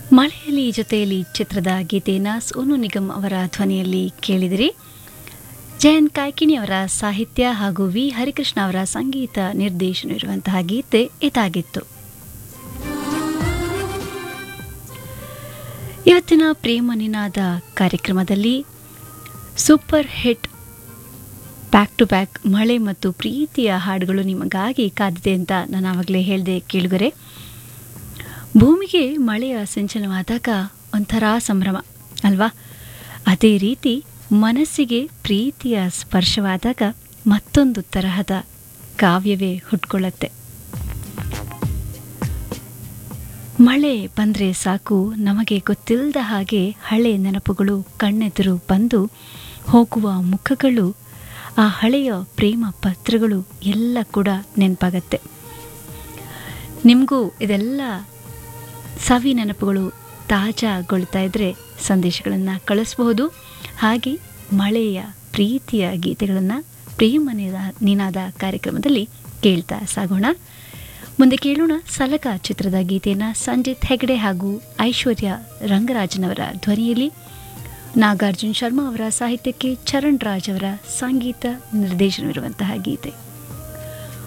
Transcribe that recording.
ಮಳೆಯಲ್ಲಿ ಜೊತೆಯಲ್ಲಿ ಚಿತ್ರದ ಗೀತೆಯನ್ನು ಸೋನು ನಿಗಮ್ ಅವರ ಧ್ವನಿಯಲ್ಲಿ ಕೇಳಿದಿರಿ ಜಯಂತ್ ಕಾಯ್ಕಿಣಿ ಅವರ ಸಾಹಿತ್ಯ ಹಾಗೂ ವಿ ಹರಿಕೃಷ್ಣ ಅವರ ಸಂಗೀತ ನಿರ್ದೇಶನವಿರುವಂತಹ ಗೀತೆ ಇದಾಗಿತ್ತು ಇವತ್ತಿನ ಪ್ರೇಮ ನಿನಾದ ಕಾರ್ಯಕ್ರಮದಲ್ಲಿ super hit back to back ಮಳೆ ಮತ್ತು ಪ್ರೀತಿಯ ಹಾಡುಗಳು ನಿಮಗಾಗಿ ಕಾದಿದೆ ಅಂತ ನಾನು ಆವಾಗಲೇ ಹೇಳಿದೆ ಕೇಳುಗರೆ ಭೂಮಿಗೆ ಮಳೆಯ ಸಿಂಚನವಾದಾಗ ಒಂಥರ ಸಂಭ್ರಮ ಅಲ್ವಾ ಅದೇ ರೀತಿ ಮನಸ್ಸಿಗೆ ಪ್ರೀತಿಯ ಸ್ಪರ್ಶವಾದಾಗ ಮತ್ತೊಂದು ತರಹದ ಕಾವ್ಯವೇ ಹುಟ್ಕೊಳ್ಳುತ್ತೆ ಮಳೆ ಬಂದರೆ ಸಾಕು ನಮಗೆ ಗೊತ್ತಿಲ್ಲದ ಹಾಗೆ ಹಳೆ ನೆನಪುಗಳು ಕಣ್ಣೆದುರು ಬಂದು ಹೋಗುವ ಮುಖಗಳು ಆ ಹಳೆಯ ಪ್ರೇಮ ಪತ್ರಗಳು ಎಲ್ಲ ಕೂಡ ನೆನಪಾಗತ್ತೆ ನಿಮಗೂ ಇದೆಲ್ಲ ಸವಿ ನೆನಪುಗಳು ತಾಜಾಗೊಳ್ತಾ ಇದ್ದರೆ ಸಂದೇಶಗಳನ್ನು ಕಳಿಸಬಹುದು ಹಾಗೆ ಮಳೆಯ ಪ್ರೀತಿಯ ಗೀತೆಗಳನ್ನು ಪ್ರೇಮ ನಿನಾ- ನಿನಾದ ಕಾರ್ಯಕ್ರಮದಲ್ಲಿ ಕೇಳ್ತಾ ಸಾಗೋಣ ಮುಂದೆ ಕೇಳೋಣ ಸಲಗ ಚಿತ್ರದ ಗೀತೆಯನ್ನು ಸಂಜಿತ್ ಹೆಗಡೆ ಹಾಗೂ ಐಶ್ವರ್ಯ ರಂಗರಾಜನವರ ಧ್ವನಿಯಲ್ಲಿ ನಾಗಾರ್ಜುನ್ ಶರ್ಮಾ ಅವರ ಸಾಹಿತ್ಯಕ್ಕೆ ಚರಣ್ ರಾಜ್ ಅವರ ಸಂಗೀತ ನಿರ್ದೇಶನವಿರುವಂತಹ ಗೀತೆ